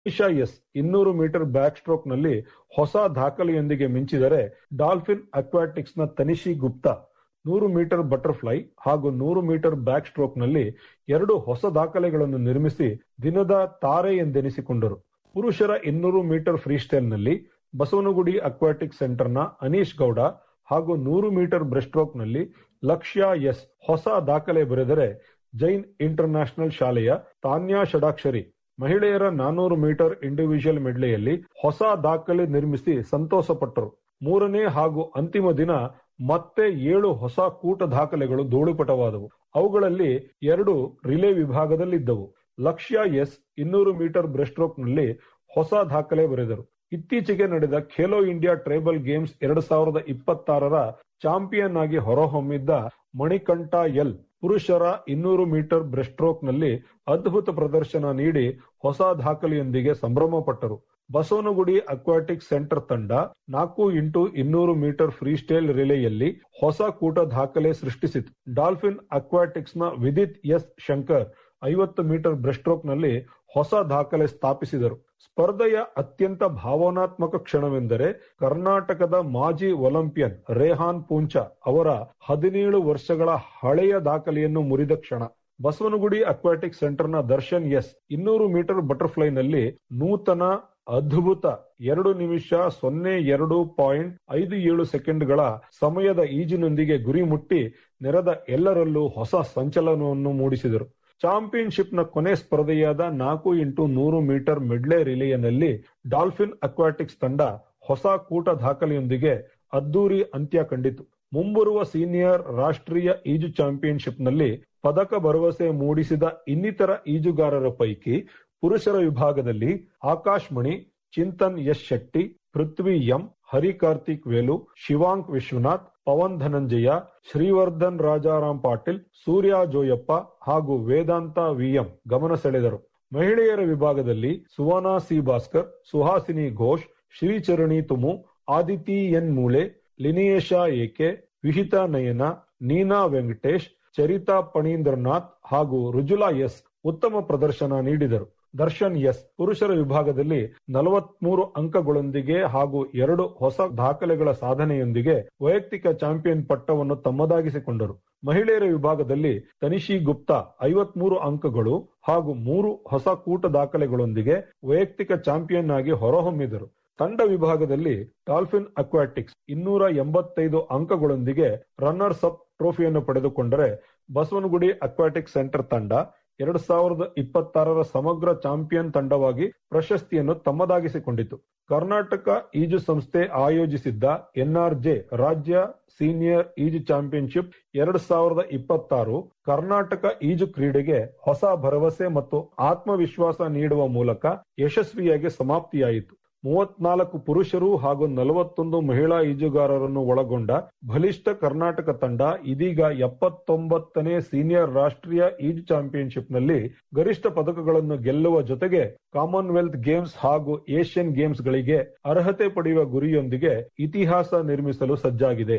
Isha S ಇನ್ನೂರು metre backstroke ನಲ್ಲಿ ಹೊಸ ದಾಖಲೆಯೊಂದಿಗೆ ಮಿಂಚಿದರೆ ಡಾಲ್ಫಿನ್ ಅಕ್ವಾಟಿಕ್ಸ್ ನ ತನಿಷಿ ಗುಪ್ತಾ ನೂರು ಮೀಟರ್ ಬಟರ್ಫ್ಲೈ ಹಾಗೂ ನೂರು ಮೀಟರ್ ಬ್ಯಾಕ್ ಸ್ಟ್ರೋಕ್ ನಲ್ಲಿ ಎರಡು ಹೊಸ ದಾಖಲೆಗಳನ್ನು ನಿರ್ಮಿಸಿ ದಿನದ ತಾರೆ ಎಂದೆನಿಸಿಕೊಂಡರು ಪುರುಷರ ಇನ್ನೂರು ಮೀಟರ್ ಫ್ರೀಸ್ಟೈಲ್ ನಲ್ಲಿ ಬಸವನಗುಡಿ ಅಕ್ವಾಟಿಕ್ ಸೆಂಟರ್ನ ಅನೀಶ್ ಗೌಡ ಹಾಗೂ ನೂರು ಮೀಟರ್ ಬ್ರೆಸ್ಟ್ರೋಕ್ ನಲ್ಲಿ ಲಕ್ಷ್ಯ ಎಸ್ ಹೊಸ ದಾಖಲೆ ಬರೆದರೆ ಜೈನ್ ಇಂಟರ್ ನ್ಯಾಷನಲ್ ಶಾಲೆಯ ತಾನ್ಯಾ ಷಡಾಕ್ಷರಿ ಮಹಿಳೆಯರ ನಾನೂರು ಮೀಟರ್ ಇಂಡಿವಿಜುವಲ್ ಮೆಡ್ಲೆಯಲ್ಲಿ ಹೊಸ ದಾಖಲೆ ನಿರ್ಮಿಸಿ ಸಂತೋಷಪಟ್ಟರು ಮೂರನೇ ಹಾಗೂ ಅಂತಿಮ ದಿನ ಮತ್ತೆ ಏಳು ಹೊಸ ಕೂಟ ದಾಖಲೆಗಳು ಧೂಳುಪಟವಾದವು ಅವುಗಳಲ್ಲಿ ಎರಡು ರಿಲೇ ವಿಭಾಗದಲ್ಲಿದ್ದವು ಲಕ್ಷ್ಯ ಎಸ್ ಇನ್ನೂರು ಮೀಟರ್ ಬ್ರೆಸ್ಟ್ರೋಕ್ ನಲ್ಲಿ ಹೊಸ ದಾಖಲೆ ಬರೆದರು ಇತ್ತೀಚೆಗೆ ನಡೆದ ಖೇಲೋ ಇಂಡಿಯಾ ಟ್ರೈಬಲ್ ಗೇಮ್ಸ್ ಎರಡ್ ಸಾವಿರದ ಇಪ್ಪತ್ತಾರರ ಚಾಂಪಿಯನ್ ಆಗಿ ಹೊರಹೊಮ್ಮಿದ್ದ ಮಣಿಕಂಠ ಎಲ್ ಪುರುಷರ ಇನ್ನೂರು ಮೀಟರ್ ಬ್ರೆಸ್ಟ್ರೋಕ್ ನಲ್ಲಿ ಅದ್ಭುತ ಪ್ರದರ್ಶನ ನೀಡಿ ಹೊಸ ದಾಖಲೆಯೊಂದಿಗೆ ಸಂಭ್ರಮ ಪಟ್ಟರು ಬಸವನಗುಡಿ ಅಕ್ವಾಟಿಕ್ ಸೆಂಟರ್ ತಂಡ ನಾಲ್ಕು ಇಂಟು ಇನ್ನೂರು ಮೀಟರ್ ಫ್ರೀಸ್ಟೈಲ್ ರಿಲೆಯಲ್ಲಿ ಹೊಸ ಕೂಟ ದಾಖಲೆ ಸೃಷ್ಟಿಸಿತು ಡಾಲ್ಫಿನ್ ಅಕ್ವಾಟಿಕ್ಸ್ ನ ವಿದಿತ್ ಎಸ್ ಶಂಕರ್ ಐವತ್ತು ಮೀಟರ್ ಬ್ರೆಸ್ಟ್ರೋಕ್ ನಲ್ಲಿ ಹೊಸ ದಾಖಲೆ ಸ್ಥಾಪಿಸಿದರು ಸ್ಪರ್ಧೆಯ ಅತ್ಯಂತ ಭಾವನಾತ್ಮಕ ಕ್ಷಣವೆಂದರೆ ಕರ್ನಾಟಕದ ಮಾಜಿ ಒಲಿಂಪಿಯನ್ ರೇಹಾನ್ ಪೂಂಚಾ ಅವರ ಹದಿನೇಳು ವರ್ಷಗಳ ಹಳೆಯ ದಾಖಲೆಯನ್ನು ಮುರಿದ ಕ್ಷಣ ಬಸವನಗುಡಿ ಅಕ್ವಾಟಿಕ್ ಸೆಂಟರ್ನ ದರ್ಶನ್ ಎಸ್ ಇನ್ನೂರು ಮೀಟರ್ ಬಟರ್ಫ್ಲೈನಲ್ಲಿ ನೂತನ ಅದ್ಭುತ ಎರಡು ನಿಮಿಷ ಸೊನ್ನೆ ಎರಡು ಪಾಯಿಂಟ್ ಐದು ಏಳು ಸೆಕೆಂಡ್ಗಳ ಸಮಯದ ಈಜಿನೊಂದಿಗೆ ಗುರಿ ಮುಟ್ಟಿ ನೆರೆದ ಎಲ್ಲರಲ್ಲೂ ಹೊಸ ಸಂಚಲನವನ್ನು ಮೂಡಿಸಿದರು ಚಾಂಪಿಯನ್ಶಿಪ್ನ ಕೊನೆ ಸ್ಪರ್ಧೆಯಾದ ನಾಲ್ಕು ಇಂಟು ನೂರು ಮೀಟರ್ ಮೆಡ್ಲೆ ರಿಲೆಯನಲ್ಲಿ ಡಾಲ್ಫಿನ್ ಅಕ್ವಾಟಿಕ್ಸ್ ತಂಡ ಹೊಸ ಕೂಟ ದಾಖಲೆಯೊಂದಿಗೆ ಅದ್ದೂರಿ ಅಂತ್ಯ ಕಂಡಿತು ಮುಂಬರುವ ಸೀನಿಯರ್ ರಾಷ್ಟ್ರೀಯ ಈಜು ಚಾಂಪಿಯನ್ಶಿಪ್ನಲ್ಲಿ ಪದಕ ಭರವಸೆ ಮೂಡಿಸಿದ ಇನ್ನಿತರ ಈಜುಗಾರರ ಪೈಕಿ ಪುರುಷರ ವಿಭಾಗದಲ್ಲಿ ಆಕಾಶ್ ಮಣಿ ಚಿಂತನ್ ಯಶ್ ಶೆಟ್ಟಿ ಪೃಥ್ವಿ ಎಂ ಹರಿ ಕಾರ್ತಿಕ್ ವೇಲು ಶಿವಾಂಕ್ ವಿಶ್ವನಾಥ್ ಪವನ್ ಧನಂಜಯ ಶ್ರೀವರ್ಧನ್ ರಾಜಾರಾಮ್ ಪಾಟೀಲ್ ಸೂರ್ಯ ಜೋಯಪ್ಪ ಹಾಗೂ ವೇದಾಂತ ವಿಎಂ ಗಮನ ಸೆಳೆದರು ಮಹಿಳೆಯರ ವಿಭಾಗದಲ್ಲಿ ಸುವರ್ಣ ಸಿ ಭಾಸ್ಕರ್ ಸುಹಾಸಿನಿ ಘೋಷ್ ಶ್ರೀಚರಣಿ ತುಮು ಆದಿತಿ ಎನ್ ಮೂಳೆ ಲಿನಿಯೇಶಾ ಏಕೆ ವಿಹಿತಾ ನಯನ ನೀನಾ ವೆಂಕಟೇಶ್ ಚರಿತಾ ಪಣೀಂದ್ರನಾಥ್ ಹಾಗೂ ರುಜುಲಾ ಎಸ್ ಉತ್ತಮ ಪ್ರದರ್ಶನ ನೀಡಿದರು ದರ್ಶನ್ ಎಸ್ ಪುರುಷರ ವಿಭಾಗದಲ್ಲಿ ನಲವತ್ಮೂರು ಅಂಕಗಳೊಂದಿಗೆ ಹಾಗೂ ಎರಡು ಹೊಸ ದಾಖಲೆಗಳ ಸಾಧನೆಯೊಂದಿಗೆ ವೈಯಕ್ತಿಕ ಚಾಂಪಿಯನ್ ಪಟ್ಟವನ್ನು ತಮ್ಮದಾಗಿಸಿಕೊಂಡರು ಮಹಿಳೆಯರ ವಿಭಾಗದಲ್ಲಿ ತನಿಷಿ ಗುಪ್ತಾ ಐವತ್ಮೂರು ಅಂಕಗಳು ಹಾಗೂ ಮೂರು ಹೊಸ ಕೂಟ ದಾಖಲೆಗಳೊಂದಿಗೆ ವೈಯಕ್ತಿಕ ಚಾಂಪಿಯನ್ ಆಗಿ ಹೊರಹೊಮ್ಮಿದರು ತಂಡ ವಿಭಾಗದಲ್ಲಿ ಡಾಲ್ಫಿನ್ ಅಕ್ವಾಟಿಕ್ಸ್ ಇನ್ನೂರ ಎಂಬತ್ತೈದು ಅಂಕಗಳೊಂದಿಗೆ ರನ್ನರ್ಸ್ ಅಪ್ ಟ್ರೋಫಿಯನ್ನು ಪಡೆದುಕೊಂಡರೆ ಬಸವನಗುಡಿ ಅಕ್ವಾಟಿಕ್ ಸೆಂಟರ್ ತಂಡ ಎರಡ್ ಸಾವಿರದ ಇಪ್ಪತ್ತಾರರ ಸಮಗ್ರ ಚಾಂಪಿಯನ್ ತಂಡವಾಗಿ ಪ್ರಶಸ್ತಿಯನ್ನು ತಮ್ಮದಾಗಿಸಿಕೊಂಡಿತು ಕರ್ನಾಟಕ ಈಜು ಸಂಸ್ಥೆ ಆಯೋಜಿಸಿದ್ದ ಎನ್ಆರ್ಜೆ ರಾಜ್ಯ ಸೀನಿಯರ್ ಈಜು ಚಾಂಪಿಯನ್ಶಿಪ್ ಎರಡ್ ಸಾವಿರದ ಇಪ್ಪತ್ತಾರು ಕರ್ನಾಟಕ ಈಜು ಕ್ರೀಡೆಗೆ ಹೊಸ ಭರವಸೆ ಮತ್ತು ಆತ್ಮವಿಶ್ವಾಸ ನೀಡುವ ಮೂಲಕ ಯಶಸ್ವಿಯಾಗಿ ಸಮಾಪ್ತಿಯಾಯಿತು ಮೂವತ್ನಾಲ್ಕು ಪುರುಷರು ಹಾಗೂ ನಲವತ್ತೊಂದು ಮಹಿಳಾ ಈಜುಗಾರರನ್ನು ಒಳಗೊಂಡ ಬಲಿಷ್ಠ ಕರ್ನಾಟಕ ತಂಡ ಇದೀಗ ಎಪ್ಪತ್ತೊಂಬತ್ತನೇ ಸೀನಿಯರ್ ರಾಷ್ಟ್ರೀಯ ಈಜು ಚಾಂಪಿಯನ್ಶಿಪ್ನಲ್ಲಿ ಗರಿಷ್ಠ ಪದಕಗಳನ್ನು ಗೆಲ್ಲುವ ಜೊತೆಗೆ ಕಾಮನ್ವೆಲ್ತ್ ಗೇಮ್ಸ್ ಹಾಗೂ ಏಷ್ಯನ್ ಗೇಮ್ಸ್ಗಳಿಗೆ ಅರ್ಹತೆ ಪಡೆಯುವ ಗುರಿಯೊಂದಿಗೆ ಇತಿಹಾಸ ನಿರ್ಮಿಸಲು ಸಜ್ಜಾಗಿದೆ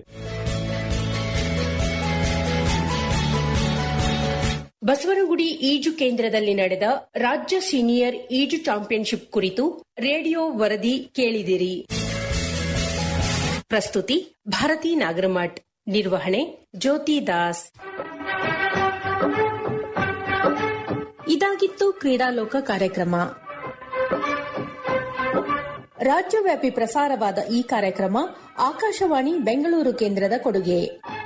ಬಸವನಗುಡಿ ಈಜು ಕೇಂದ್ರದಲ್ಲಿ ನಡೆದ ರಾಜ್ಯ ಸೀನಿಯರ್ ಈಜು ಚಾಂಪಿಯನ್ಶಿಪ್ ಕುರಿತು ರೇಡಿಯೋ ವರದಿ ಕೇಳಿದಿರಿ ಪ್ರಸ್ತುತಿ ಭಾರತಿ ನಾಗರಮಠ್ ನಿರ್ವಹಣೆ ಜ್ಯೋತಿ ದಾಸ್ ಇದಾಗಿತ್ತು ಕ್ರೀಡಾಲೋಕ ಕಾರ್ಯಕ್ರಮ ರಾಜ್ಯವ್ಯಾಪಿ ಪ್ರಸಾರವಾದ ಈ ಕಾರ್ಯಕ್ರಮ ಆಕಾಶವಾಣಿ ಬೆಂಗಳೂರು ಕೇಂದ್ರದ ಕೊಡುಗೆ